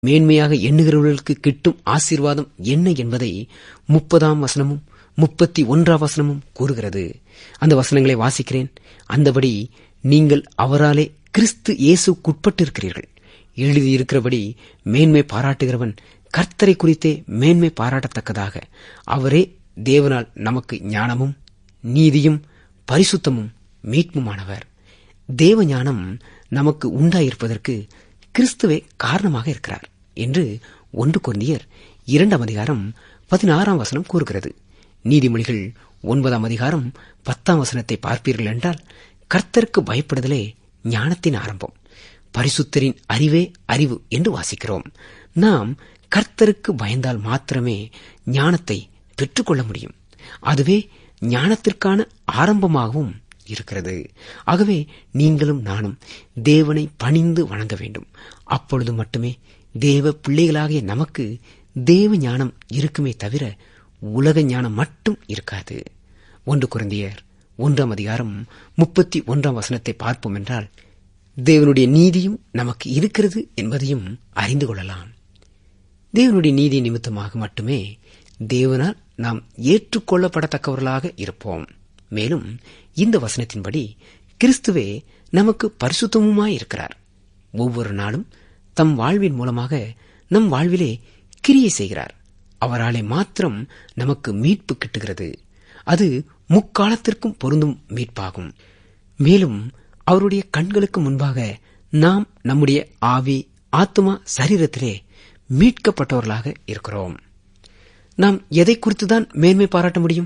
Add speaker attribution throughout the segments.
Speaker 1: மேன்மையாக எண்ணுகிறவர்களுக்கு கிட்டும் ஆசீர்வாதம் என்ன என்பதை முப்பதாம் வசனமும் முப்பத்தி ஒன்றாம் வசனமும் கூறுகிறது அந்த வசனங்களை வாசிக்கிறேன் அந்தபடி நீங்கள் அவராலே கிறிஸ்து இயேசுக்குட்பட்டிருக்கிறீர்கள் எழுதியிருக்கிறபடி மேன்மை பாராட்டுகிறவன் கர்த்தரை குறித்தே மேன்மை பாராட்டத்தக்கதாக அவரே தேவனால் நமக்கு ஞானமும் நீதியும் பரிசுத்தமும் மீட்புமானவர் தேவ ஞானம் நமக்கு உண்டாயிருப்பதற்கு கிறிஸ்துவே காரணமாக இருக்கிறார் என்று ஒன்று கொந்தியர் இரண்டாம் அதிகாரம் பதினாறாம் வசனம் கூறுகிறது நீதிமொழிகள் ஒன்பதாம் அதிகாரம் பத்தாம் வசனத்தை பார்ப்பீர்கள் என்றால் கர்த்தருக்கு பயப்படுதலே ஞானத்தின் ஆரம்பம் பரிசுத்தரின் அறிவே அறிவு என்று வாசிக்கிறோம் நாம் கர்த்தருக்கு பயந்தால் மாத்திரமே ஞானத்தை பெற்றுக்கொள்ள முடியும் அதுவே ஞானத்திற்கான ஆரம்பமாகவும் இருக்கிறது ஆகவே நீங்களும் நானும் தேவனை பணிந்து வணங்க வேண்டும் அப்பொழுது மட்டுமே தேவ பிள்ளைகளாகிய நமக்கு தேவ ஞானம் இருக்குமே தவிர உலக ஞானம் மட்டும் இருக்காது ஒன்று குழந்தையர் ஒன்றாம் அதிகாரம் முப்பத்தி ஒன்றாம் வசனத்தை பார்ப்போம் என்றால் தேவனுடைய நீதியும் நமக்கு இருக்கிறது என்பதையும் அறிந்து கொள்ளலாம் தேவனுடைய நீதி நிமித்தமாக மட்டுமே தேவனால் நாம் ஏற்றுக்கொள்ளப்படத்தக்கவர்களாக இருப்போம் மேலும் இந்த வசனத்தின்படி கிறிஸ்துவே நமக்கு பரிசுத்தமுமாயிருக்கிறார் ஒவ்வொரு நாளும் தம் வாழ்வின் மூலமாக நம் வாழ்விலே கிரியை செய்கிறார் அவராலே மாத்திரம் நமக்கு மீட்பு கிட்டுகிறது அது முக்காலத்திற்கும் பொருந்தும் மீட்பாகும் மேலும் அவருடைய கண்களுக்கு முன்பாக நாம் நம்முடைய ஆவி ஆத்மா சரீரத்திலே மீட்கப்பட்டவர்களாக இருக்கிறோம் நாம் எதை குறித்துதான் மேன்மை பாராட்ட முடியும்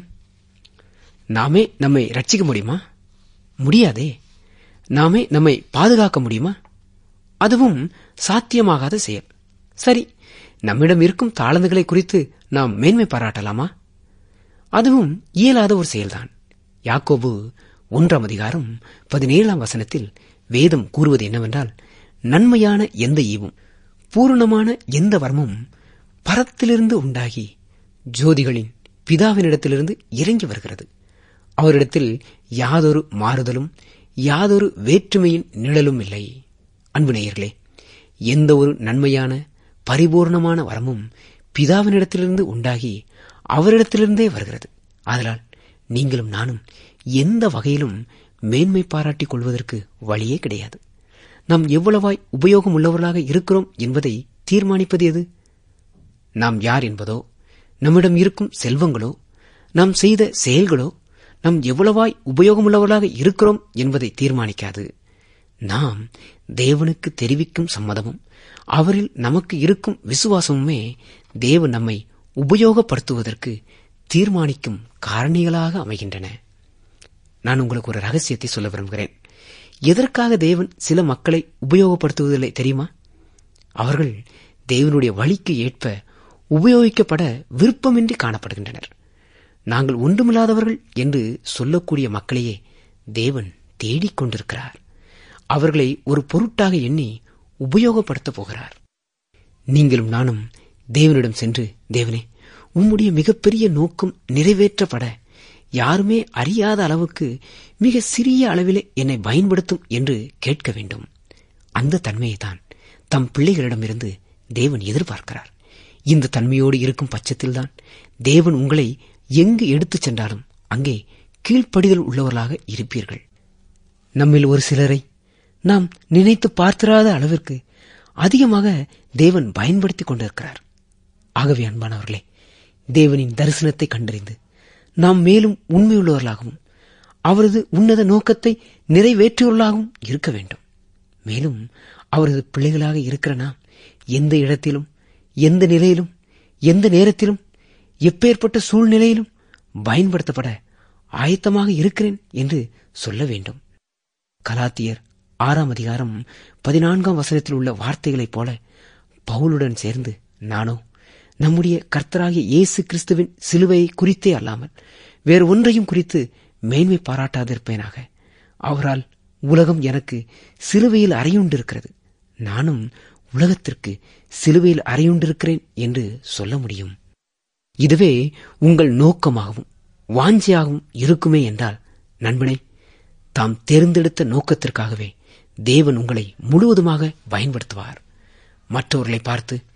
Speaker 1: நாமே நம்மை ரட்சிக்க முடியுமா முடியாதே நாமே நம்மை பாதுகாக்க முடியுமா அதுவும் சாத்தியமாகாத செயல் சரி நம்மிடம் இருக்கும் தாளந்துகளை குறித்து நாம் மேன்மை பாராட்டலாமா அதுவும் இயலாத ஒரு செயல்தான் யாக்கோபு ஒன்றாம் அதிகாரம் பதினேழாம் வசனத்தில் வேதம் கூறுவது என்னவென்றால் நன்மையான எந்த ஈவும் பூரணமான எந்த வர்மமும் பரத்திலிருந்து உண்டாகி ஜோதிகளின் பிதாவினிடத்திலிருந்து இறங்கி வருகிறது அவரிடத்தில் யாதொரு மாறுதலும் யாதொரு வேற்றுமையின் நிழலும் இல்லை அன்பு நேயர்களே எந்த ஒரு நன்மையான பரிபூர்ணமான வரமும் பிதாவினிடத்திலிருந்து உண்டாகி அவரிடத்திலிருந்தே வருகிறது அதனால் நீங்களும் நானும் எந்த வகையிலும் மேன்மை பாராட்டிக் கொள்வதற்கு வழியே கிடையாது நாம் எவ்வளவாய் உபயோகம் உள்ளவர்களாக இருக்கிறோம் என்பதை தீர்மானிப்பது எது நாம் யார் என்பதோ நம்மிடம் இருக்கும் செல்வங்களோ நாம் செய்த செயல்களோ நாம் எவ்வளவாய் உபயோகமுள்ளவர்களாக இருக்கிறோம் என்பதை தீர்மானிக்காது நாம் தேவனுக்கு தெரிவிக்கும் சம்மதமும் அவரில் நமக்கு இருக்கும் விசுவாசமுமே தேவன் நம்மை உபயோகப்படுத்துவதற்கு தீர்மானிக்கும் காரணிகளாக அமைகின்றன நான் உங்களுக்கு ஒரு ரகசியத்தை சொல்ல விரும்புகிறேன் எதற்காக தேவன் சில மக்களை உபயோகப்படுத்துவதில்லை தெரியுமா அவர்கள் தேவனுடைய வழிக்கு ஏற்ப உபயோகிக்கப்பட விருப்பமின்றி காணப்படுகின்றனர் நாங்கள் ஒன்றுமில்லாதவர்கள் என்று சொல்லக்கூடிய மக்களையே தேவன் தேடிக் கொண்டிருக்கிறார் அவர்களை ஒரு பொருட்டாக எண்ணி உபயோகப்படுத்தப் போகிறார் நீங்களும் நானும் தேவனிடம் சென்று தேவனே உம்முடைய மிகப்பெரிய நோக்கம் நிறைவேற்றப்பட யாருமே அறியாத அளவுக்கு மிக சிறிய அளவிலே என்னை பயன்படுத்தும் என்று கேட்க வேண்டும் அந்த தன்மையைத்தான் தம் பிள்ளைகளிடமிருந்து தேவன் எதிர்பார்க்கிறார் இந்த தன்மையோடு இருக்கும் பட்சத்தில்தான் தேவன் உங்களை எங்கு எடுத்துச் சென்றாலும் அங்கே கீழ்ப்படிதல் உள்ளவர்களாக இருப்பீர்கள் நம்மில் ஒரு சிலரை நாம் நினைத்து பார்த்திராத அளவிற்கு அதிகமாக தேவன் பயன்படுத்திக் கொண்டிருக்கிறார் ஆகவே அன்பானவர்களே தேவனின் தரிசனத்தை கண்டறிந்து நாம் மேலும் உண்மையுள்ளவர்களாகவும் அவரது உன்னத நோக்கத்தை நிறைவேற்றியுள்ளதாகவும் இருக்க வேண்டும் மேலும் அவரது பிள்ளைகளாக இருக்கிற நாம் எந்த இடத்திலும் எந்த நிலையிலும் எந்த நேரத்திலும் எப்பேற்பட்ட சூழ்நிலையிலும் பயன்படுத்தப்பட ஆயத்தமாக இருக்கிறேன் என்று சொல்ல வேண்டும் கலாத்தியர் ஆறாம் அதிகாரம் பதினான்காம் வசனத்தில் உள்ள வார்த்தைகளைப் போல பவுலுடன் சேர்ந்து நானோ நம்முடைய கர்த்தராகிய இயேசு கிறிஸ்துவின் சிலுவையை குறித்தே அல்லாமல் வேறு ஒன்றையும் குறித்து மேன்மை பாராட்டாதிருப்பேனாக அவரால் உலகம் எனக்கு சிலுவையில் அறையுண்டிருக்கிறது நானும் உலகத்திற்கு சிலுவையில் அறையுண்டிருக்கிறேன் என்று சொல்ல முடியும் இதுவே உங்கள் நோக்கமாகவும் வாஞ்சியாகவும் இருக்குமே என்றால் நண்பனே தாம் தேர்ந்தெடுத்த நோக்கத்திற்காகவே தேவன் உங்களை முழுவதுமாக பயன்படுத்துவார் மற்றவர்களை பார்த்து